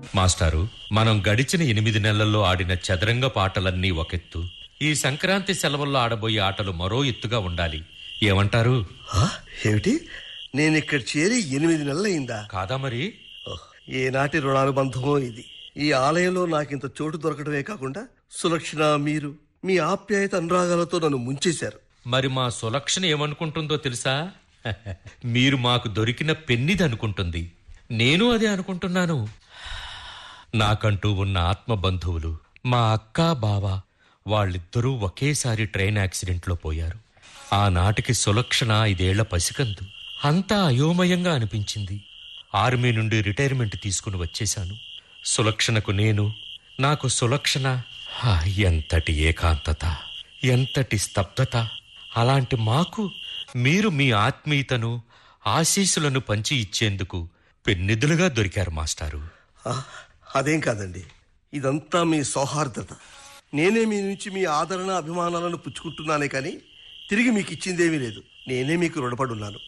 మాస్టారు మనం గడిచిన ఎనిమిది నెలల్లో ఆడిన చదరంగ పాటలన్నీ ఒకెత్తు ఈ సంక్రాంతి సెలవుల్లో ఆడబోయే ఆటలు మరో ఎత్తుగా ఉండాలి ఏమంటారు ఆ, ఏమిటి నేను ఇక్కడ చేరి ఎనిమిది నెలలైందా కాదా మరి ఓహ్, ఏనాటి రుణానుబంధమో ఇది ఈ ఆలయంలో నాకింత చోటు దొరకడమే కాకుండా సులక్షణ మీరు మీ ఆప్యాయత అనురాగాలతో నన్ను ముంచేశారు మరి మా సులక్షణ ఏమనుకుంటుందో తెలుసా మీరు మాకు దొరికిన పెన్నిది అనుకుంటుంది నేను అదే అనుకుంటున్నాను నాకంటూ ఉన్న ఆత్మ బంధువులు మా అక్క బావ వాళ్ళిద్దరూ ఒకేసారి ట్రైన్ యాక్సిడెంట్లో పోయారు ఆనాటికి సులక్షణ ఐదేళ్ల పసికందు అంతా అయోమయంగా అనిపించింది ఆర్మీ నుండి రిటైర్మెంట్ తీసుకుని వచ్చేశాను సులక్షణకు నేను నాకు సులక్షణ హా, ఎంతటి ఏకాంతత ఎంతటి స్తబ్దత అలాంటి మాకు మీరు మీ ఆత్మీయతను ఆశీస్సులను పంచి ఇచ్చేందుకు పెన్నిధులుగా దొరికారు మాస్టారు ఆ, అదేం కాదండి ఇదంతా మీ సౌహార్దత నేనే మీ నుంచి మీ ఆదరణ అభిమానాలను పుచ్చుకుంటున్నానే కానీ తిరిగి మీకు ఇచ్చిందేమీ లేదు నేనే మీకు రుణపడున్నాను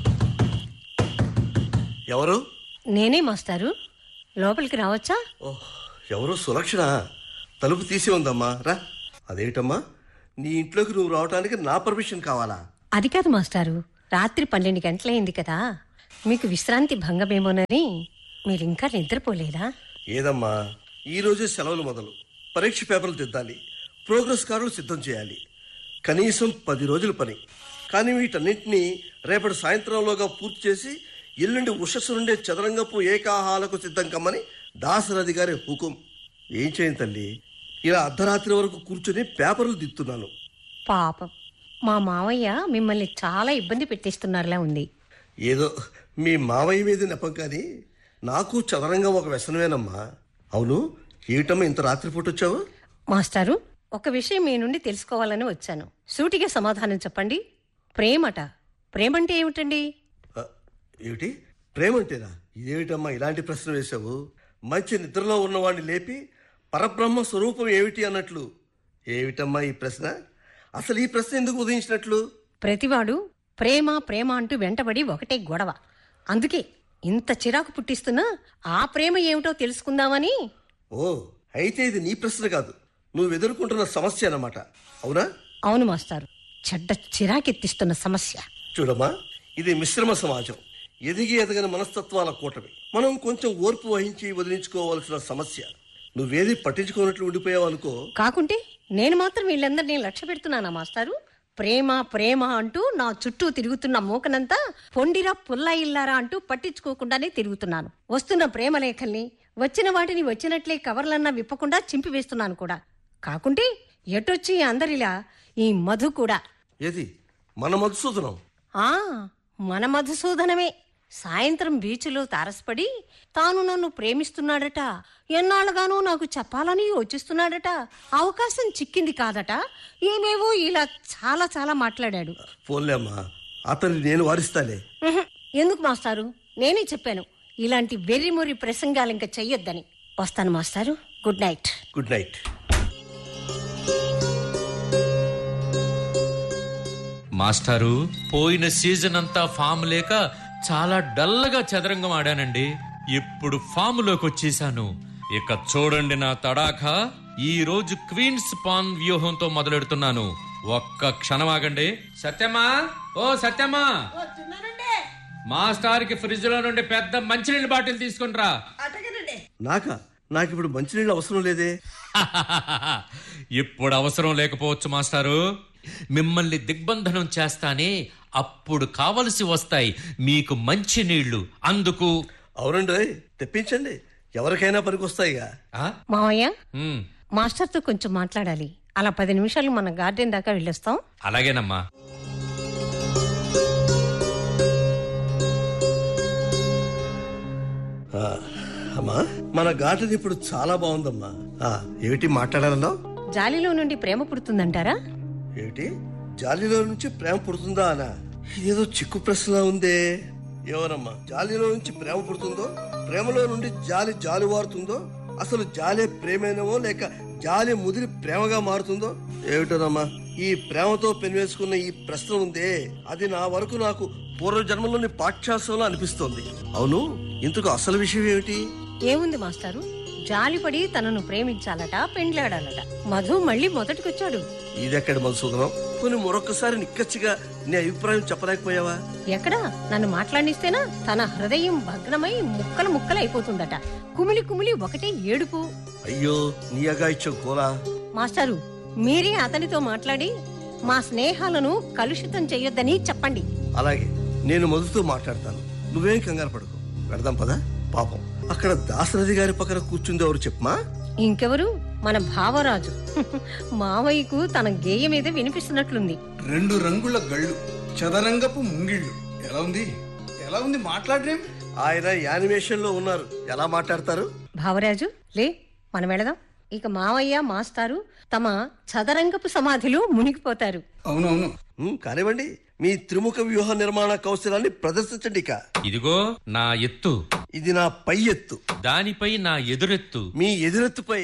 ఎవరు నేనే మాస్టారు లోపలికి రావచ్చా ఓహ్ ఎవరు సులక్షణ తలుపు తీసి ఉందమ్మా రా అదేమిటమ్మా నీ ఇంట్లోకి నువ్వు రావడానికి నా పర్మిషన్ కావాలా అది కాదు మాస్టారు రాత్రి పన్నెండు గంటలైంది కదా మీకు విశ్రాంతి భంగమేమోనని మీరు ఇంకా నిద్రపోలేదా ఏదమ్మా ఈ రోజే సెలవులు మొదలు పరీక్ష పేపర్లు దిద్దాలి ప్రోగ్రెస్ కార్డులు సిద్ధం చేయాలి కనీసం పది రోజుల పని కానీ వీటన్నింటినీ రేపటి సాయంత్రంలోగా పూర్తి చేసి ఎల్లుండి ఉషస్సు నుండే చదరంగపు ఏకాహాలకు సిద్ధం కమ్మని దాసరథి గారి హుకుం ఏం చేయను తల్లి ఇలా అర్ధరాత్రి వరకు కూర్చొని పేపర్లు దిద్దుతున్నాను పాపం మా మావయ్య మిమ్మల్ని చాలా ఇబ్బంది పెట్టేస్తున్నారులా ఉంది ఏదో మీ మావయ్య మీద నెపం కానీ నాకు చదరంగం ఒక వ్యసనమేనమ్మా అవును ఏమిటమ్మా ఇంత రాత్రిపూట వచ్చావు మాస్టారు ఒక విషయం మీ నుండి తెలుసుకోవాలని వచ్చాను సూటిగా సమాధానం చెప్పండి ప్రేమట ప్రేమంటే ఏమిటండి ఆ, ఏమిటి ప్రేమంటేనా ఇదేమిటమ్మా ఇలాంటి ప్రశ్న వేశావు మంచి నిద్రలో ఉన్నవాడిని లేపి పరబ్రహ్మ స్వరూపం ఏమిటి అన్నట్లు ఏమిటమ్మా ఈ ప్రశ్న అసలు ఈ ప్రశ్న ఎందుకు ఉదయించినట్లు ప్రతివాడు ప్రేమ ప్రేమ అంటూ వెంటబడి ఒకటే గొడవ అందుకే ఇంత చిరాకు పుట్టిస్తున్నా ఆ ప్రేమ ఏమిటో తెలుసుకుందామని ఓ అయితే ఇది నీ ప్రశ్న కాదు నువ్వు ఎదుర్కొంటున్న సమస్య అన్నమాట అవునా అవును మాస్టారు చెడ్డ చిరాకెత్తిస్తున్న సమస్య చూడమ్మా ఇది మిశ్రమ సమాజం ఎదిగి ఎదగని మనస్తత్వాల కూటమి మనం కొంచెం ఓర్పు వహించి వదిలించుకోవాల్సిన సమస్య నువ్వేది పట్టించుకోనట్లు ఉండిపోయావు అనుకో కాకుంటే నేను మాత్రం వీళ్ళందరినీ లక్ష్య పెడుతున్నానా మాస్టారు ప్రేమ ప్రేమ అంటూ నా చుట్టూ తిరుగుతున్న మూకనంతా పొండిరా పుల్ల ఇల్లారా అంటూ పట్టించుకోకుండానే తిరుగుతున్నాను వస్తున్న ప్రేమ లేఖల్ని వచ్చిన వాటిని వచ్చినట్లే కవర్లన్నా విప్పకుండా చింపివేస్తున్నాను కూడా కాకుంటే ఎటొచ్చి అందరిలా ఈ మధు కూడా ఏది మన మధుసూదనం ఆ మన మధుసూదనమే సాయంత్రం బీచ్లో తారసపడి తాను నన్ను ప్రేమిస్తున్నాడట ఎన్నాళ్ళుగానో నాకు చెప్పాలని యోచిస్తున్నాడట అవకాశం చిక్కింది కాదట ఏమేవో ఇలా చాలా చాలా మాట్లాడాడు ఫోన్లే అమ్మా అతన్ని నేను వారిస్తాలే ఉహుం, ఎందుకు మాస్టారు నేనే చెప్పాను ఇలాంటి వెర్రిమొర్రి ప్రసంగాలు ఇంకా చెయ్యొద్దని వస్తాను మాస్టారు గుడ్ నైట్ గుడ్ నైట్ మాస్టారు పోయిన సీజన్ అంతా ఫామ్ లేక చాలా డల్గా చదరంగం ఆడానండి ఇప్పుడు ఫామ్ లోకి వచ్చేసాను ఇక చూడండి నా తడాఖ ఈ రోజు క్వీన్స్ పాన్ వ్యూహంతో మొదలెడుతున్నాను ఒక్క క్షణం ఆగండి సత్యమా ఓ సత్యమా మాస్టార్ కి ఫ్రిడ్జ్ లో నుండి పెద్ద మంచినీళ్ళ బాటిల్ తీసుకునిరా నాకా నాకు ఇప్పుడు మంచినీళ్ళు అవసరం లేదే ఇప్పుడు అవసరం లేకపోవచ్చు మాస్టారు మిమ్మల్ని దిగ్బంధనం చేస్తానే అప్పుడు కావలసి వస్తాయి మీకు మంచి నీళ్లు అందుకు అవునండి ఓయ్, తెప్పించండి ఎవరికైనా పనికొస్తాయిగా ఆ? మావయ్య ఉమ్, మాస్టర్తో కొంచెం మాట్లాడాలి అలా పది నిమిషాలు మన గార్డెన్ దాకా వెళ్ళొస్తాం అలాగేనమ్మా ఆ, అమ్మా మన గార్డెన్ ఇప్పుడు చాలా బాగుందమ్మా ఆ, ఏమిటి మాట్లాడాలన్నావు జాలిలో నుండి ప్రేమ పుడుతుందంటారా ఏమిటి జాలిలో నుంచి ప్రేమ పుడుతుందా అనా ఇదేదో చిక్కు ప్రశ్నలా ఉందే ఎవరమ్మా జాలిలో నుంచి ప్రేమ పుడుతుందో ప్రేమలో నుండి జాలి జాలివారుతుందో అసలు జాలే ప్రేమేనేమో లేక జాలి ముదిరి ప్రేమగా మారుతుందో ఏమిటోనమ్మా ఈ ప్రేమతో పెనివేసుకున్న ఈ ప్రశ్న ఉందే అది నా వరకు నాకు పూర్వ జన్మలోని పాఠ్యాసంలో అనిపిస్తోంది అవును ఇంతకు అసలు విషయం ఏమిటి ఏముంది మాస్టారు జాలిపడి తనను ప్రేమించాలట పెండ్లాడాలట మధు మళ్ళీ మొదటికొచ్చాడు ఇదెక్కడ మధుసూదనం కొన్ని మరొకసారి నిక్కచ్చిగా నీ అభిప్రాయం చెప్పలేకపోయావా ఎక్కడా నన్ను మాట్లాడిస్తేనా తన హృదయం భగ్నమై ముక్కలు ముక్కలు అయిపోతుందట కుమిలి కుమిలి ఒకటే ఏడుపు అయ్యో నీ అగాయిత్యం కోలా మాస్టారు మీరే అతనితో మాట్లాడి మా స్నేహాలను కలుషితం చెయ్యొద్దని చెప్పండి అలాగే నేను మధుతో మాట్లాడతాను నువ్వేం కంగారు పడకు వెడదాం పదా పాపం అక్కడ దాసరథి గారి పక్కన కూర్చుంది ఎవరు చెప్పమా ఇంకెవరు మన భావరాజు మావయ్యకు తన గేయం మీద వినిపిస్తున్నట్లుంది రెండు రంగుల గళ్ళు చదరంగపు ముంగిళ్ళు ఎలా ఉంది ఎలా ఉంది మాట్లాడరేం ఆయన యానిమేషన్ లో ఉన్నారు ఎలా మాట్లాడతారు భావరాజు లే మనం వెళదాం ఇక మావయ్య మాస్టారు తమ చదరంగపు సమాధిలో మునిగిపోతారు అవునవును ఉమ్, కానివ్వండి మీ త్రిముఖ వ్యూహ నిర్మాణ కౌశలాన్ని ప్రదర్శించండి ఇక ఇదిగో నా ఎత్తు ఇది నా పై ఎత్తు దానిపై నా ఎదురెత్తు మీ ఎదురెత్తుపై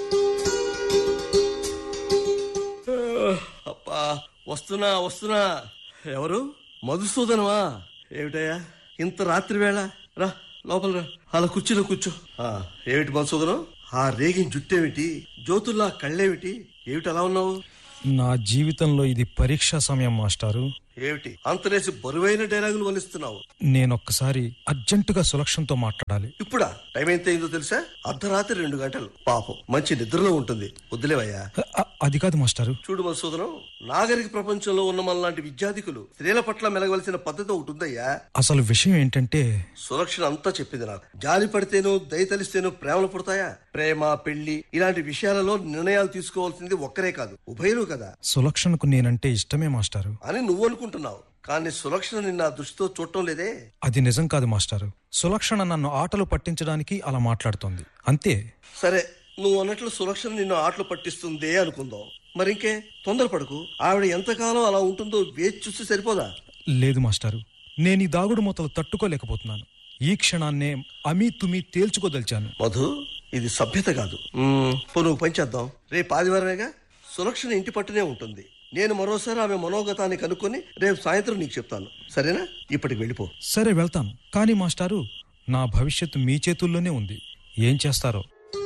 అబ్బా వస్తున్నా వస్తున్నా ఎవరు మధుసూదనమా ఏమిటయ్యా ఇంత రాత్రి వేళ రా లోపల రా అలా కుర్చీలో కూర్చో ఆ, ఏమిటి మధుసూదనం ఆ రేగిన జుట్టేమిటి జ్యోతుల్లా కళ్ళేమిటి ఏమిటి అలా ఉన్నావు నా జీవితంలో ఇది పరీక్షా సమయం మాస్టారు ఏమిటి అంతలేసి బరువైన డైలాగులు వలిస్తున్నావు నేనొక్కసారి అర్జెంటుగా సులక్షణతో మాట్లాడాలి ఇప్పుడా టైం ఎంత అయిందో తెలుసా అర్ధరాత్రి రెండు గంటలు పాపం మంచి నిద్రలో ఉంటుంది వద్దులేవయ్యా అ- అ- అది కాదు మాస్టారు చూడు మధుసూదనం నాగరిక ప్రపంచంలో ఉన్న మనలాంటి విద్యార్థికులు స్త్రీల పట్ల మెలగవలసిన పద్ధతి ఒకటి ఉందయ్యా అసలు విషయం ఏంటంటే సురక్షణ అంతా చెప్పింది నాకు జాలి పడితేనో దయ తలిస్తేనో ప్రేమలు పుడతాయా ప్రేమ పెళ్లి ఇలాంటి విషయాలలో నిర్ణయాలు తీసుకోవాల్సింది ఒక్కరే కాదు ఉభయలు కదా సులక్షణకు నేనంటే ఇష్టమే మాస్టారు అని నువ్వు అనుకుంటున్నావు కానీ సురక్షణ నిన్న ఆ దృష్టితో చూడటం లేదే అది నిజం కాదు మాస్టారు సులక్షణ నన్ను ఆటలు పట్టించడానికి అలా మాట్లాడుతోంది అంతే సరే నువ్వు అన్నట్లు సురక్షణ నిన్ను ఆటలు పట్టిస్తుందే అనుకుందాం మరింకే తొందరపడకు ఆవిడ ఎంతకాలం అలా ఉంటుందో వేచి చూస్తే సరిపోదా లేదు మాస్టారు నేను ఈ దాగుడు మూతలు తట్టుకోలేకపోతున్నాను ఈ క్షణాన్నే అమీ తుమి తేల్చుకోదలిచాను మధు ఇది సభ్యత కాదు మ్మ్, పో నువ్వు పని చేద్దాం రేపు ఆదివారమేగా సులక్షణ ఇంటి పట్టునే ఉంటుంది నేను మరోసారి ఆమె మనోగతాన్ని కనుక్కొని రేపు సాయంత్రం నీకు చెప్తాను సరేనా ఇప్పటికి వెళ్ళిపో సరే వెళ్తాను కానీ మాస్టారు నా భవిష్యత్తు మీ చేతుల్లోనే ఉంది ఏం చేస్తారో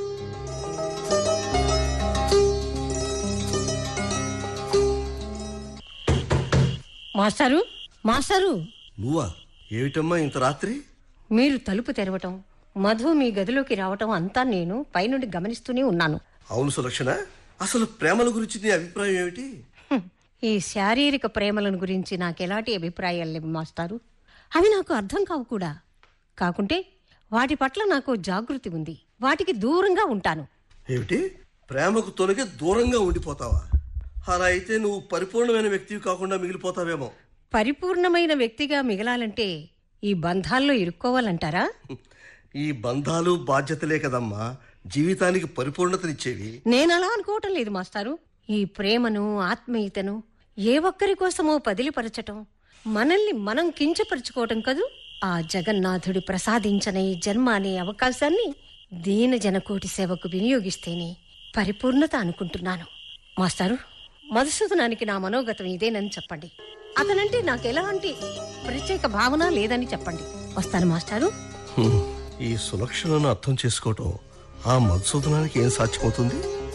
మాస్టారు మాస్టారు నువ్వా ఏమిటమ్మా ఇంత రాత్రి మీరు తలుపు తెరవటం మధు మీ గదిలోకి రావటం అంతా నేను పైనుండి గమనిస్తూనే ఉన్నాను అవును సులక్షణ అసలు ప్రేమల గురించి నీ అభిప్రాయం ఏమిటి హ్మ్. ఈ శారీరక ప్రేమలను గురించి నాకు ఎలాంటి అభిప్రాయాలు లేవు మాస్టారు అవి నాకు అర్థం కావు కూడా కాకుంటే వాటి పట్ల నాకు జాగృతి ఉంది వాటికి దూరంగా ఉంటాను ఏమిటి ప్రేమకు తొలగి దూరంగా ఉండిపోతావా అలా అయితే నువ్వు పరిపూర్ణమైన వ్యక్తివి కాకుండా మిగిలిపోతావేమో పరిపూర్ణమైన వ్యక్తిగా మిగలాలంటే ఈ బంధాల్లో ఇరుక్కోవాలంటారా ఈ బంధాలు బాధ్యతలే కదమ్మా జీవితానికి పరిపూర్ణతనిచ్చేవి నేను అలా అనుకోవటం లేదు మాస్టారు ఈ ప్రేమను ఆత్మీయతను ఏ ఒక్కరి కోసమో పదిలిపరచటం మనల్ని మనం కించపరుచుకోవటం కదూ ఆ జగన్నాథుడి ప్రసాదించిన ఈ జన్మ అనే అవకాశాన్ని దీన జనకోటి సేవకు వినియోగిస్తేనే పరిపూర్ణత అనుకుంటున్నాను మాస్టారు మధుసూదనానికి నా మనోగతం ఇదేనని చెప్పండి అతనంటే నాకు ఎలాంటి ప్రత్యేక భావన లేదని చెప్పండి వస్తాను మాస్టారు హ్మ్. ఈ సులక్షణను అర్థం చేసుకోవటం ఆ మధుసూదనానికి ఏం సాధ్యమవుతుంది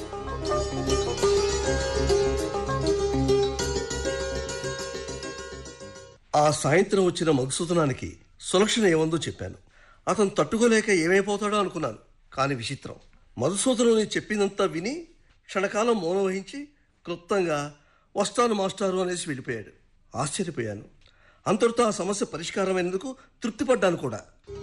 ఆ సాయంత్రం వచ్చిన మధుసూదనానికి సులక్షణ ఏమందో చెప్పాను అతను తట్టుకోలేక ఏమైపోతాడో అనుకున్నాను కానీ విచిత్రం మధుసూదనం నేను చెప్పిందంతా విని క్షణకాలం మౌనం వహించి క్లుప్తంగా వస్తాను మాస్టారు అనేసి వెళ్ళిపోయాడు ఆశ్చర్యపోయాను అంతటితో ఆ సమస్య పరిష్కారమైనందుకు తృప్తిపడ్డాను కూడా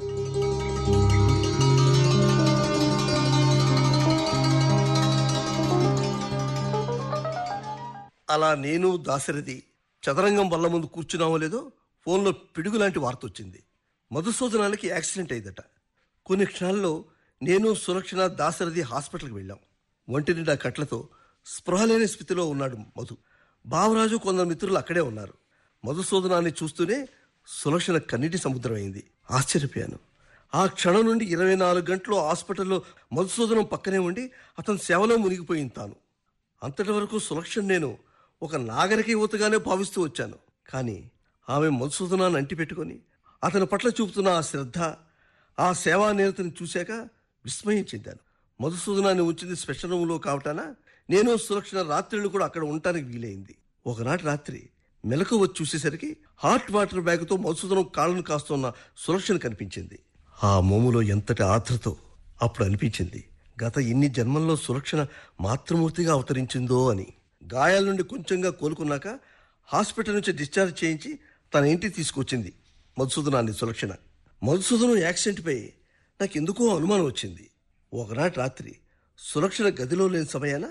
అలా నేను దాశరథి చదరంగం వల్ల ముందు కూర్చున్నామో లేదో ఫోన్లో పిడుగు లాంటి వార్త వచ్చింది మధుసూదనానికి యాక్సిడెంట్ అయిందట కొన్ని క్షణాల్లో నేను సురక్షణ దాశరథి హాస్పిటల్కి వెళ్ళాం ఒంటి నిండా కట్లతో స్పృహ లేని స్థితిలో ఉన్నాడు మధు బావరాజు కొందరు మిత్రులు అక్కడే ఉన్నారు మధుసూదనాన్ని చూస్తూనే సులక్షణ కన్నీటి సముద్రం అయింది ఆశ్చర్యపోయాను ఆ క్షణం నుండి ఇరవై నాలుగు గంటలు హాస్పిటల్లో మధుసూదనం పక్కనే ఉండి అతని సేవలో మునిగిపోయింది తాను అంతటి వరకు సులక్షణ నేను ఒక నాగరిక యువతగానే భావిస్తూ వచ్చాను కానీ ఆమె మధుసూదనాన్ని అంటిపెట్టుకొని అతని పట్ల చూపుతున్న ఆ శ్రద్ధ ఆ సేవా నేరతని చూశాక విస్మయం చెందాను మధుసూదనాన్ని ఉంచింది స్పెషల్ రూమ్లో కావటాన నేను సురక్షణ రాత్రులు కూడా అక్కడ ఉండటానికి వీలైంది ఒకనాటి రాత్రి మెలకు వచ్చి చూసేసరికి హాట్ వాటర్ బ్యాగ్తో మధుసూదనం కాళ్ళను కాస్తున్న సురక్షణ కనిపించింది ఆ మోములో ఎంతటి ఆత్రతో అప్పుడు అనిపించింది గత ఇన్ని జన్మల్లో సురక్షణ మాతృమూర్తిగా అవతరించిందో అని గాయాల నుండి కొంచెంగా కోలుకున్నాక హాస్పిటల్ నుంచి డిశ్చార్జ్ చేయించి తన ఇంటికి తీసుకొచ్చింది మధుసూదనాన్ని సురక్షణ మధుసూదనం యాక్సిడెంట్పై నాకు ఎందుకో అనుమానం వచ్చింది ఒకనాటి రాత్రి సురక్షణ గదిలో లేని సమయాన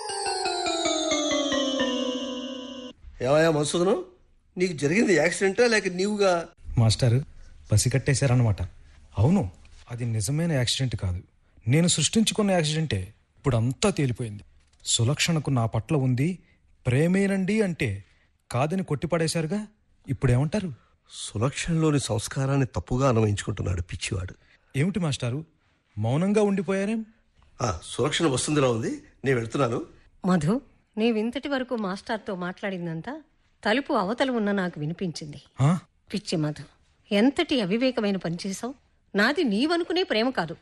ఏమయ్యా మధుసూదనం నీకు జరిగింది యాక్సిడెంటా లేక నీవుగా మాస్టారు పసికట్టేశారన్నమాట అవును అది నిజమైన యాక్సిడెంట్ కాదు నేను సృష్టించుకున్న యాక్సిడెంటే ఇప్పుడు అంతా తేలిపోయింది సులక్షణకు నా పట్ల ఉంది ప్రేమేనండి అంటే కాదని కొట్టిపడేశారుగా ఇప్పుడేమంటారు సులక్షణలోని సంస్కారాన్ని తప్పుగా అన్వయించుకుంటున్నాడు పిచ్చివాడు ఏమిటి మాస్టారు మౌనంగా ఉండిపోయారేం ఆ, సులక్షణ వస్తుందిలా ఉంది నేను వెళ్తున్నాను మధు నీవింతటి వరకు మాస్టర్తో మాట్లాడిందంతా తలుపు అవతల ఉన్న నాకు వినిపించింది ఆ? పిచ్చి మధు ఎంతటి అవివేకమైన పని చేశావు నాది నీవనుకునే ప్రేమ కాదు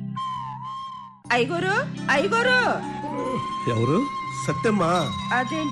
ఐగోరు ఐగోరు ఎవరు సత్యమ్మా అదేంటి